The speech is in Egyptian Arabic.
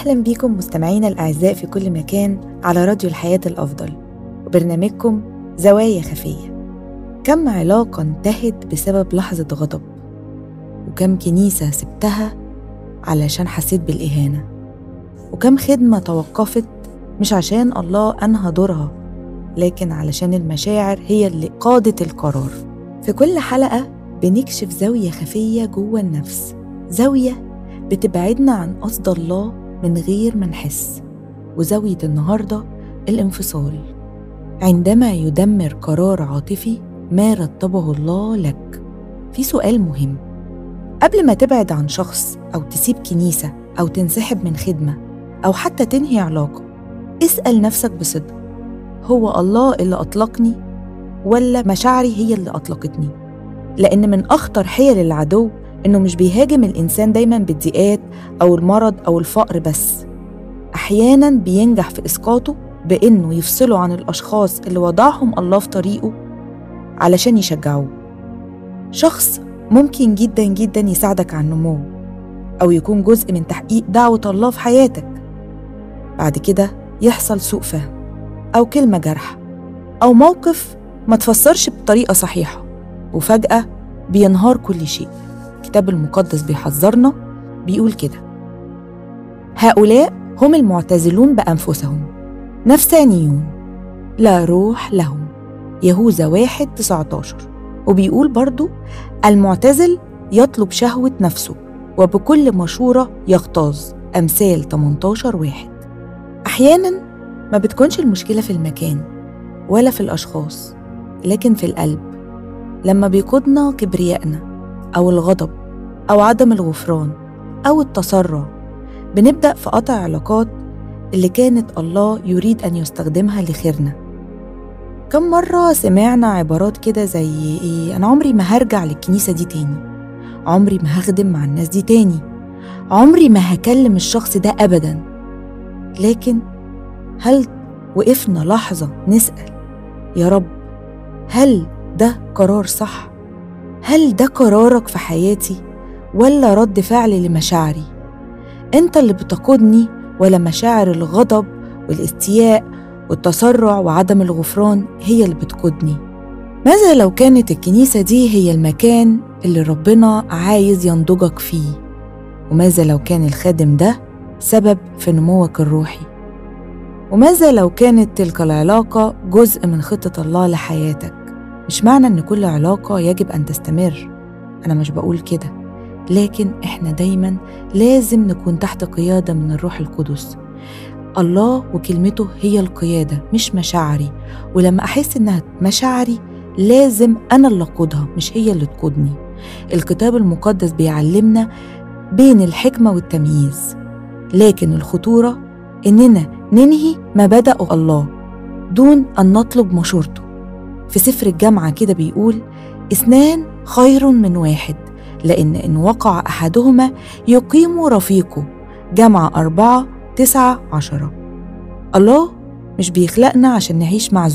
أهلا بيكم مستمعينا الأعزاء في كل مكان على راديو الحياة الأفضل وبرنامجكم زوايا خفية كم علاقة انتهت بسبب لحظة غضب وكم كنيسة سبتها علشان حسيت بالإهانة وكم خدمة توقفت مش عشان الله أنهى دورها لكن علشان المشاعر هي اللي قادت القرار في كل حلقة بنكشف زاوية خفية جوه النفس زاوية بتبعدنا عن قصد الله من غير ما نحس وزاوية النهاردة الانفصال عندما يدمر قرار عاطفي ما رتبه الله لك في سؤال مهم قبل ما تبعد عن شخص أو تسيب كنيسة أو تنسحب من خدمة أو حتى تنهي علاقة اسأل نفسك بصدق هو الله اللي أطلقني ولا مشاعري هي اللي أطلقتني لأن من أخطر حيل العدو إنه مش بيهاجم الإنسان دايما بالضيقات أو المرض أو الفقر بس أحيانا بينجح في إسقاطه بإنه يفصله عن الأشخاص اللي وضعهم الله في طريقه علشان يشجعوه شخص ممكن جدا جدا يساعدك على النمو أو يكون جزء من تحقيق دعوة الله في حياتك بعد كده يحصل سوء فهم أو كلمة جارحة أو موقف ما تفسرش بطريقة صحيحة وفجأة بينهار كل شيء الكتاب المقدس بيحذرنا بيقول كده هؤلاء هم المعتزلون بأنفسهم نفسانيون لا روح لهم يهوذا واحد 19 وبيقول برضو المعتزل يطلب شهوة نفسه وبكل مشورة يغتاظ أمثال 18 واحد أحيانا ما بتكونش المشكلة في المكان ولا في الأشخاص لكن في القلب لما بيقودنا كبريائنا أو الغضب أو عدم الغفران أو التسرع بنبدأ في قطع علاقات اللي كانت الله يريد أن يستخدمها لخيرنا كم مرة سمعنا عبارات كده زي إيه أنا عمري ما هرجع للكنيسة دي تاني عمري ما هخدم مع الناس دي تاني عمري ما هكلم الشخص ده أبدا لكن هل وقفنا لحظة نسأل يا رب هل ده قرار صح؟ هل ده قرارك في حياتي ولا رد فعل لمشاعري؟ أنت اللي بتقودني ولا مشاعر الغضب والاستياء والتسرع وعدم الغفران هي اللي بتقودني؟ ماذا لو كانت الكنيسة دي هي المكان اللي ربنا عايز ينضجك فيه؟ وماذا لو كان الخادم ده سبب في نموك الروحي؟ وماذا لو كانت تلك العلاقة جزء من خطة الله لحياتك؟ مش معنى إن كل علاقة يجب أن تستمر أنا مش بقول كده لكن إحنا دايما لازم نكون تحت قيادة من الروح القدس الله وكلمته هي القيادة مش مشاعري ولما أحس إنها مشاعري لازم أنا اللي أقودها مش هي اللي تقودني الكتاب المقدس بيعلمنا بين الحكمة والتمييز لكن الخطورة إننا ننهي ما بدأه الله دون أن نطلب مشورته في سفر الجامعة كده بيقول اثنان خير من واحد لأن إن وقع أحدهما يقيم رفيقه جمع أربعة تسعة عشرة الله مش بيخلقنا عشان نعيش مع